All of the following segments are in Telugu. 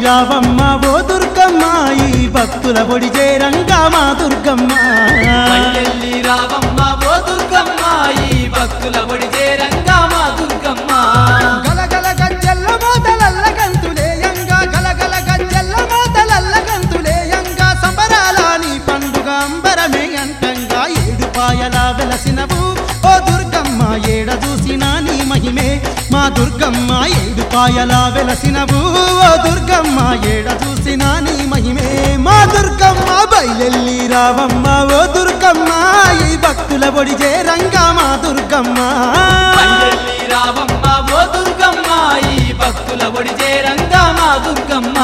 రావమ్మ ఓ దుర్గమ్మ ఈ భక్తుల బొడి చేరంగా మా దుర్గమ్మ పల్లెల్లి రావమ్మ ఓ దుర్గమ్మ ఈ భక్తుల ఒడి చేరంగా మా దుర్గమ్మ గలగల గజ్జల్ల మోతలల్ల గంతులేయంగా గలగల గజ్జల్ల మోతలల్ల గంతులేయంగా సంబరాల నీ పండుగ అంబరమే అంటంగా ఏడు పాయల వెలసినవు ఓ దుర్గమ్మ ఏడ చూసినా నీ మహిమే మా దుర్గమ్మ ఏడు పాయల వెలసినవు ఓ దుర్గమ్మ ఏడ చూసినా నీ మహిమే మా దుర్గమ్మ బయలెల్లి రావమ్మ ఓ దుర్గమ్మ ఈ భక్తుల బొడి చేరంగా మా దుర్గమ్మ పల్లెల్లి రావమ్మ ఓ దుర్గమ్మ ఈ భక్తుల ఒడి చేరంగా మా దుర్గమ్మ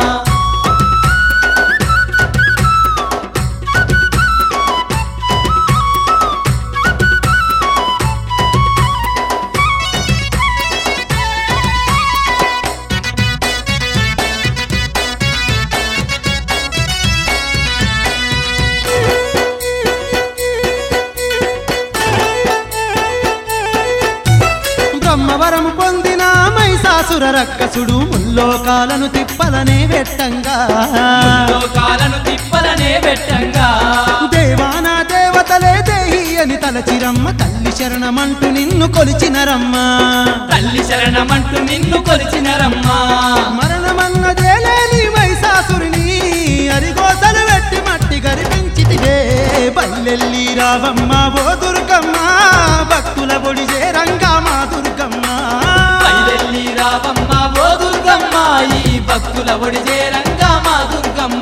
బ్రహ్మవరము పొందిన మైసాసుర రక్కసుడు ముల్లోకాలను తిప్పలనే వెట్టంగా లోకాలను తిప్పలనే పెట్టంగా దేవాన దేవతలే దేహి అని తలచిరమ్మ తల్లి శరణమంటూ నిన్ను కొలిచినరమ్మ తల్లి శరణమంటూ నిన్ను కొలిచినరమ్మా మరణమన్నదే లేని మైసాసురుని అరిగోసలు వెట్టి మట్టి గరిపించితివే బయలెల్లి రావమ్మ ఓ దుర్గమ్మ భక్తుల బొడి చేరంగా మా దుర్గమ్మ పల్లెల్లి రావమ్మ ఓ దుర్గమ్మ ఈ భక్తుల ఒడి చేరంగా మా దుర్గమ్మ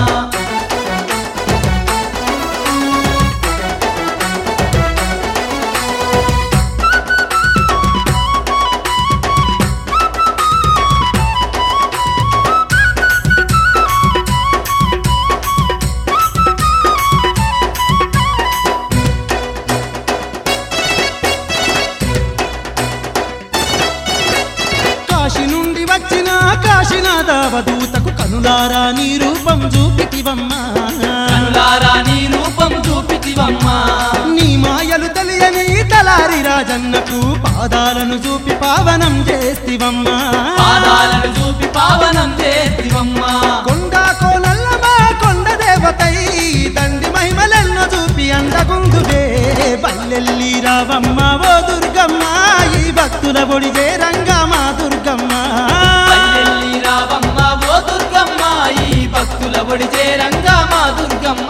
కాశీ నుండి వచ్చిన కాశీనాథ అవధూతకు కనులారా నీ రూపం చూపితివమ్మా కనులారా నీ రూపం చూపితివమ్మా నీ మాయలు తెలియని తలారి రాజన్నకు పాదాలను చూపి పావనం చేస్తివమ్మా పాదాలను చూపి పావనం చేతివమ్మా కొండ కోనల్లమా కొండ దేవతై దండి మహిమలెన్నో చూపి అందగుందువే బల్లెల్లి రావమ్మ ఓ దుర్గమ్మ ఈ భక్తుల బొడి చేరంగా మా దుర్గమ్మ పల్లెల్లి రావమ్మ ఓ దుర్గమ్మ ఈ భక్తుల ఒడి చేరంగా మా దుర్గమ్మ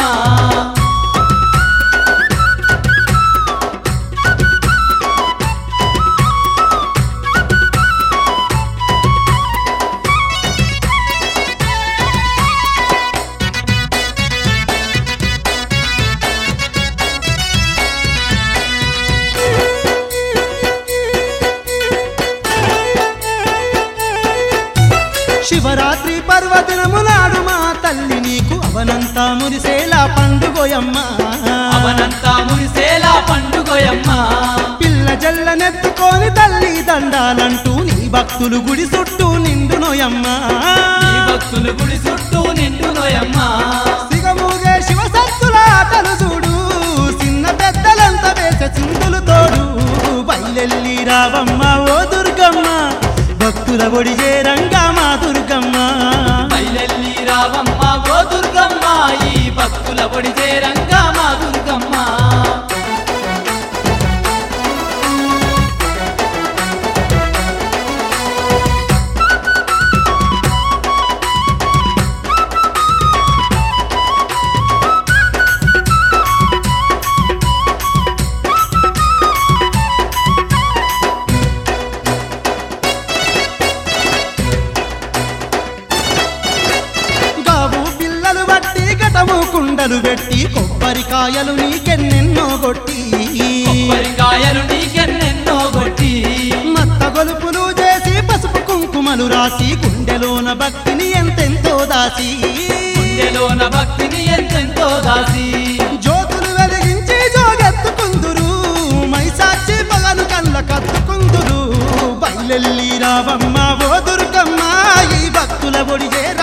శివరాత్రి పర్వదినము నాడు మా తల్లి నీకు అవనంతా మురిసేలా పండుగోయమ్మ అవనంతా మురిసేలా పండుగోయమ్మ పిల్ల జల్లనెత్తుకొని తల్లి దండాలంటూ నీ భక్తులు గుడి చుట్టూ నిండునోయమ్మ ఈ భక్తులు గుడి చుట్టూ నిండునోయమ్మ సిగమూగే శివ సత్తుల ఆటలు చూడు చిన్న పెద్దలంత వేసే చిందులు తోడు బయలెల్లి రావమ్మ ఓ దుర్గమ్మ భక్తుల ఒడి చేరంగా మా దుర్గమ్మ పల్లెల్లి రావమ్మ ఓ దుర్గమ్మ ఈ భక్తుల ఒడి చేరంగా మా దుర్గమ్మ గావు పిల్లలు బట్టి గటము కుండలు పెట్టి కొబ్బరికాయలు నీకెన్నెన్నో కొట్టి కొబ్బరికాయలు నీకెన్నెన్నో కొట్టి మత్త గొలుపులు చేసి పసుపు కుంకుమలు రాసి గుండెలోన భక్తిని ఎంతెంతో దాసి గుండెలోన భక్తిని ఎంతెంతో దాసి జ్యోతులు వెలిగించి జోగెత్తుకుందురు మైసాచి పగలు కళ్ళ కత్తుకుందురు బయలెల్లి రావమ్మ ఓ దుర్గమ్మ ఈ భక్తుల ఒడి చేర